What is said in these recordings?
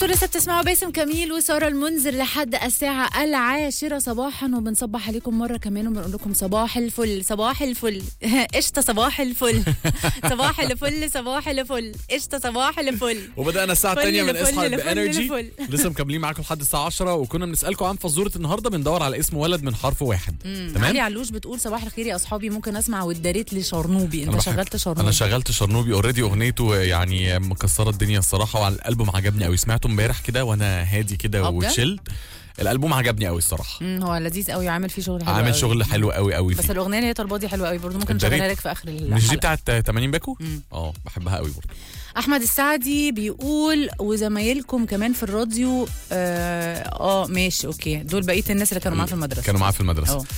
انتوا لسه بتسمعوا باسم كميل وساره المنذر لحد الساعه العاشره صباحا وبنصبح عليكم مره كمان وبنقول لكم صباح الفل صباح الفل قشطه صباح الفل صباح الفل صباح الفل قشطه صباح الفل وبدانا الساعه فل الثانيه من لفل اصحى لفل بانرجي لفل. لسه مكملين معاكم لحد الساعه 10 وكنا بنسالكم عن فزوره النهارده بندور على اسم ولد من حرف واحد علي تمام علوش بتقول صباح الخير يا اصحابي ممكن اسمع واتداريت لشرنوبي أنا انت بحب- شغلت شرنوبي انا شغلت شرنوبي اوريدي اغنيته يعني مكسره الدنيا الصراحه وعلى الالبوم عجبني قوي سمعته امبارح كده وانا هادي كده آه بجد؟ وتشيلد الالبوم عجبني قوي الصراحه مم، هو لذيذ قوي عامل فيه شغل حلو عامل قوي. شغل حلو قوي قوي بس فيه الاغنيه اللي هي طالبه دي حلوه قوي برضه ممكن الداريت. نشغلها لك في اخر الحلقه مش دي بتاعت 80 باكو مم. اه بحبها قوي برضه احمد السعدي بيقول وزمايلكم كمان في الراديو اه, آه ماشي اوكي دول بقيه الناس اللي كانوا معاه في المدرسه كانوا معاه في المدرسه اه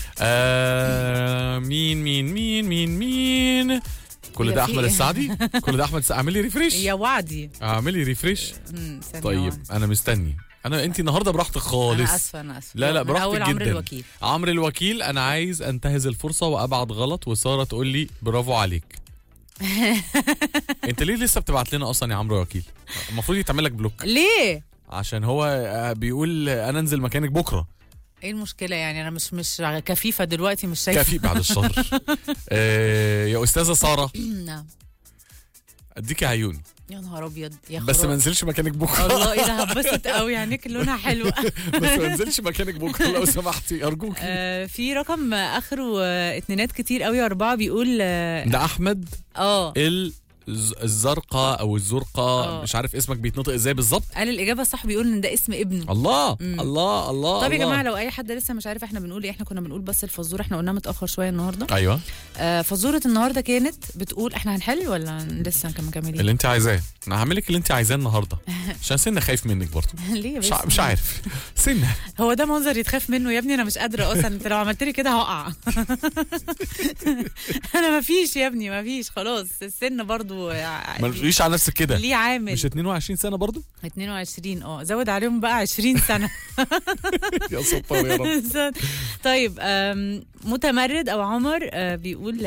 آه مين مين مين مين مين كل هي ده في احمد إيه؟ السعدي كل ده احمد السعدي اعملي ريفريش يا وعدي اعملي ريفريش مم، ثانية طيب واحدة. انا مستني انا انت النهارده براحتك خالص انا اسفه انا اسفه لا لا من براحتك اول جدا عمرو الوكيل عمرو الوكيل انا عايز انتهز الفرصه وابعت غلط وساره تقول لي برافو عليك انت ليه لسه بتبعت لنا اصلا يا عمرو الوكيل المفروض يتعمل لك بلوك ليه عشان هو آه، بيقول انا انزل مكانك بكره ايه المشكله يعني انا مش مش كفيفه دلوقتي مش شايفه كفي بعد الشر آه يا استاذه ساره نعم اديكي عيوني يا نهار ابيض يا بس خراب. ما انزلش مكانك بكره الله ايه ده هبسط قوي عينيك لونها حلو بس ما انزلش مكانك بكره لو سمحتي ارجوكي آه، في رقم اخره آه، اتنينات كتير قوي اربعه بيقول اه ده احمد آه، ال ز- الزرقاء او الزرقاء آه. مش عارف اسمك بيتنطق ازاي بالظبط قال الاجابه الصح بيقول ان ده اسم ابنه الله مم. الله الله طب يا الله. جماعه لو اي حد لسه مش عارف احنا بنقول ايه احنا كنا بنقول بس الفزوره احنا قلناها متاخر شويه النهارده ايوه آه فزوره النهارده كانت بتقول احنا هنحل ولا لسه كنا مكملين اللي انت عايزاه انا هعمل لك اللي انت عايزاه النهارده عشان سنه خايف منك برضه ليه يا مش, بس ع- مش عارف سنه هو ده منظر يتخاف منه يا ابني انا مش قادره اصلا انت لو عملت لي كده هقع انا ما فيش يا ابني ما فيش خلاص السن برضو ع- ما تقوليش على نفسك كده ليه عامل مش 22 سنه برضه 22 اه زود عليهم بقى 20 سنه يا ستار يا رب طيب أم، متمرد او عمر آه، بيقول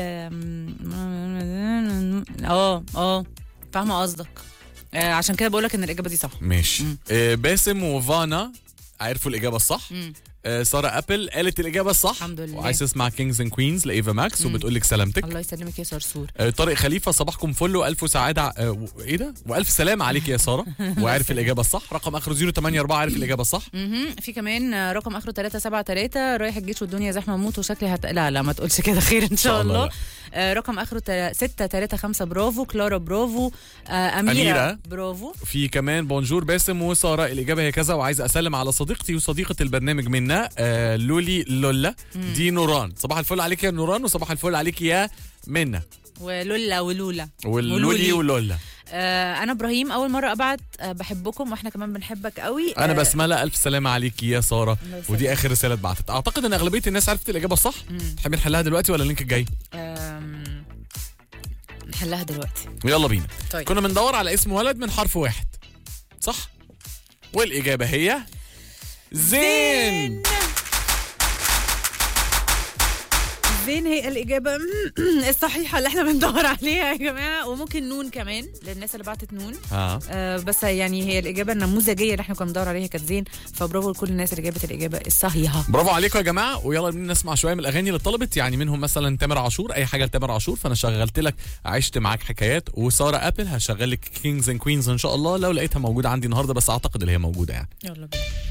أم، اه اه فاهمه قصدك آه، عشان كده بقول لك ان الاجابه دي صح ماشي مم. آه باسم وفانا عرفوا الاجابه الصح مم. آه ساره ابل قالت الاجابه الصح الحمد لله. وعايز تسمع كينجز اند كوينز لايفا ماكس مم. وبتقول لك سلامتك الله يسلمك يا صرصور آه، طارق خليفه صباحكم فل والف سعاده ع- آه، و- ايه ده والف سلام عليك يا ساره وعارف الاجابه الصح رقم اخره 084 عارف الاجابه الصح مهم. في كمان آه، رقم اخره 373 رايح الجيش والدنيا زحمه موت وشكلي هت... لا لا ما تقولش كده خير ان شاء الله, لا. آه، رقم اخره 635 برافو كلارا برافو آه، أميرة, أميرة. برافو في كمان بونجور باسم وساره الاجابه هي كذا وعايز اسلم على صديقتي وصديقه البرنامج منا آه لولي لولا دي نوران صباح الفل عليك يا نوران وصباح الفل عليك يا منا ولولا ولولا واللولي ولولي. ولولا آه انا ابراهيم اول مره ابعت آه بحبكم واحنا كمان بنحبك قوي انا آه، بسمله الف سلامه عليك يا ساره الله يسلمك. ودي اخر رساله اتبعتت اعتقد ان اغلبيه الناس عرفت الاجابه الصح مم. تحبي نحلها دلوقتي ولا اللينك الجاي آم، نحلها دلوقتي يلا بينا طيب كنا بندور على اسم ولد من حرف واحد صح والاجابه هي زين زين هي الإجابة الصحيحة اللي احنا بندور عليها يا جماعة وممكن نون كمان للناس اللي بعتت نون ها آه بس يعني هي الإجابة النموذجية اللي احنا كنا بندور عليها كانت زين فبرافو لكل الناس اللي جابت الإجابة الصحيحة برافو عليكم يا جماعه ويلا بينا نسمع شويه من الاغاني اللي طلبت يعني منهم مثلا تامر عاشور اي حاجه لتامر عاشور فانا شغلت لك عشت معاك حكايات وساره ابل هشغل لك كينجز اند كوينز ان شاء الله لو لقيتها موجوده عندي النهارده بس اعتقد اللي هي موجوده يعني يلا بينا